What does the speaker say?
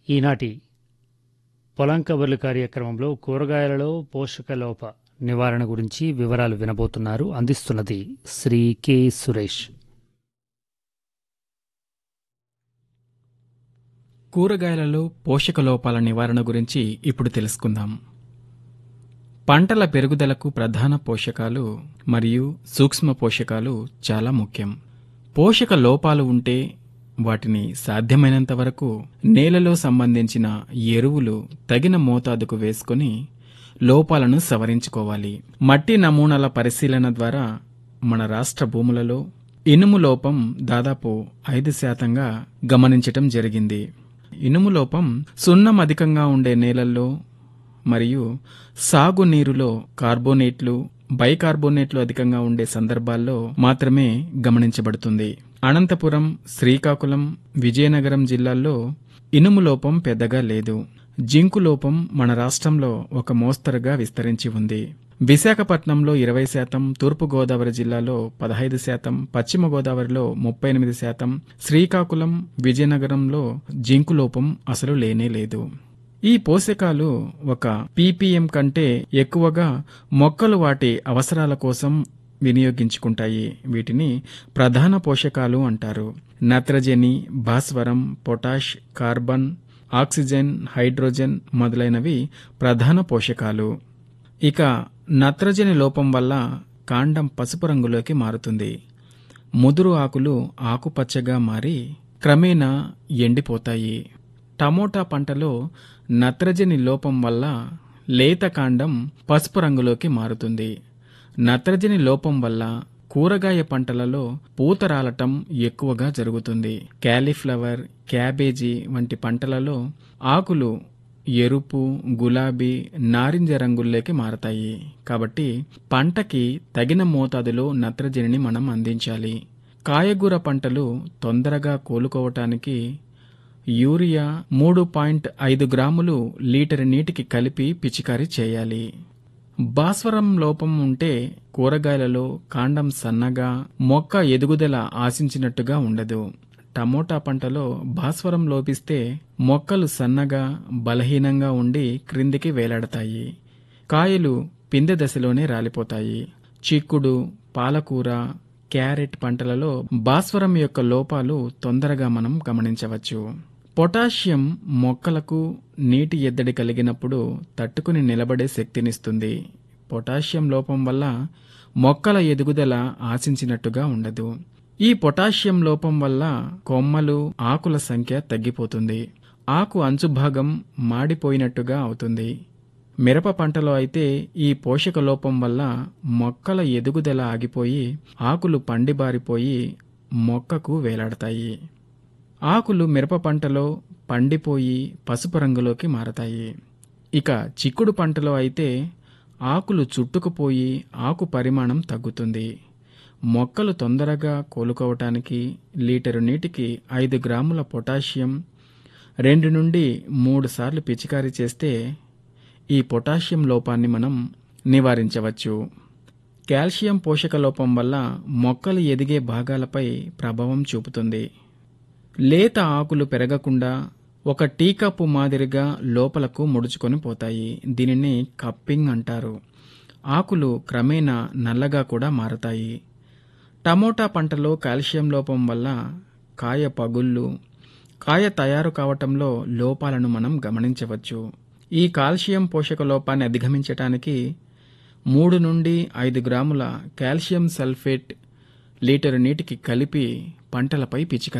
ఈనాటి పొలం కబుర్లు కార్యక్రమంలో కూరగాయలలో పోషక లోప నివారణ గురించి వివరాలు వినబోతున్నారు అందిస్తున్నది శ్రీ కె సురేష్ కూరగాయలలో పోషక లోపాల నివారణ గురించి ఇప్పుడు తెలుసుకుందాం పంటల పెరుగుదలకు ప్రధాన పోషకాలు మరియు సూక్ష్మ పోషకాలు చాలా ముఖ్యం పోషక లోపాలు ఉంటే వాటిని సాధ్యమైనంత వరకు నేలలో సంబంధించిన ఎరువులు తగిన మోతాదుకు వేసుకొని లోపాలను సవరించుకోవాలి మట్టి నమూనాల పరిశీలన ద్వారా మన రాష్ట్ర భూములలో ఇనుము లోపం దాదాపు ఐదు శాతంగా గమనించటం జరిగింది ఇనుము లోపం సున్నం అధికంగా ఉండే నేలల్లో మరియు సాగునీరులో కార్బోనేట్లు బైకార్బోనేట్లు అధికంగా ఉండే సందర్భాల్లో మాత్రమే గమనించబడుతుంది అనంతపురం శ్రీకాకుళం విజయనగరం జిల్లాల్లో ఇనుము లోపం పెద్దగా లేదు జింకు లోపం మన రాష్ట్రంలో ఒక మోస్తరుగా విస్తరించి ఉంది విశాఖపట్నంలో ఇరవై శాతం తూర్పుగోదావరి జిల్లాలో పదహైదు శాతం పశ్చిమ గోదావరిలో ముప్పై ఎనిమిది శాతం శ్రీకాకుళం విజయనగరంలో జింకు లోపం అసలు లేనే లేదు ఈ పోషకాలు ఒక పీపీఎం కంటే ఎక్కువగా మొక్కలు వాటి అవసరాల కోసం వినియోగించుకుంటాయి వీటిని ప్రధాన పోషకాలు అంటారు నత్రజని భాస్వరం పొటాష్ కార్బన్ ఆక్సిజన్ హైడ్రోజన్ మొదలైనవి ప్రధాన పోషకాలు ఇక నత్రజని లోపం వల్ల కాండం పసుపు రంగులోకి మారుతుంది ముదురు ఆకులు ఆకుపచ్చగా మారి క్రమేణా ఎండిపోతాయి టమోటా పంటలో నత్రజని లోపం వల్ల లేత కాండం పసుపు రంగులోకి మారుతుంది నత్రజని లోపం వల్ల కూరగాయ పంటలలో పూత రాలటం ఎక్కువగా జరుగుతుంది క్యాలీఫ్లవర్ క్యాబేజీ వంటి పంటలలో ఆకులు ఎరుపు గులాబీ నారింజ రంగుల్లోకి మారతాయి కాబట్టి పంటకి తగిన మోతాదులో నత్రజనిని మనం అందించాలి కాయగూర పంటలు తొందరగా కోలుకోవటానికి యూరియా మూడు పాయింట్ ఐదు గ్రాములు లీటర్ నీటికి కలిపి పిచికారీ చేయాలి భాస్వరం లోపం ఉంటే కూరగాయలలో కాండం సన్నగా మొక్క ఎదుగుదల ఆశించినట్టుగా ఉండదు టమోటా పంటలో భాస్వరం లోపిస్తే మొక్కలు సన్నగా బలహీనంగా ఉండి క్రిందికి వేలాడతాయి కాయలు పిందె దశలోనే రాలిపోతాయి చిక్కుడు పాలకూర క్యారెట్ పంటలలో భాస్వరం యొక్క లోపాలు తొందరగా మనం గమనించవచ్చు పొటాషియం మొక్కలకు నీటి ఎద్దడి కలిగినప్పుడు తట్టుకుని నిలబడే శక్తినిస్తుంది పొటాషియం లోపం వల్ల మొక్కల ఎదుగుదల ఆశించినట్టుగా ఉండదు ఈ పొటాషియం లోపం వల్ల కొమ్మలు ఆకుల సంఖ్య తగ్గిపోతుంది ఆకు అంచు భాగం మాడిపోయినట్టుగా అవుతుంది మిరప పంటలో అయితే ఈ పోషక లోపం వల్ల మొక్కల ఎదుగుదల ఆగిపోయి ఆకులు పండిబారిపోయి మొక్కకు వేలాడతాయి ఆకులు మిరప పంటలో పండిపోయి పసుపు రంగులోకి మారతాయి ఇక చిక్కుడు పంటలో అయితే ఆకులు చుట్టుకుపోయి ఆకు పరిమాణం తగ్గుతుంది మొక్కలు తొందరగా కోలుకోవటానికి లీటరు నీటికి ఐదు గ్రాముల పొటాషియం రెండు నుండి మూడు సార్లు పిచికారీ చేస్తే ఈ పొటాషియం లోపాన్ని మనం నివారించవచ్చు కాల్షియం పోషక లోపం వల్ల మొక్కలు ఎదిగే భాగాలపై ప్రభావం చూపుతుంది లేత ఆకులు పెరగకుండా ఒక టీ కప్పు మాదిరిగా లోపలకు ముడుచుకొని పోతాయి దీనిని కప్పింగ్ అంటారు ఆకులు క్రమేణా నల్లగా కూడా మారతాయి టమోటా పంటలో కాల్షియం లోపం వల్ల కాయ పగుళ్ళు కాయ తయారు కావటంలో లోపాలను మనం గమనించవచ్చు ఈ కాల్షియం పోషక లోపాన్ని అధిగమించటానికి మూడు నుండి ఐదు గ్రాముల కాల్షియం సల్ఫేట్ లీటరు నీటికి కలిపి పంటలపై పిచికారీ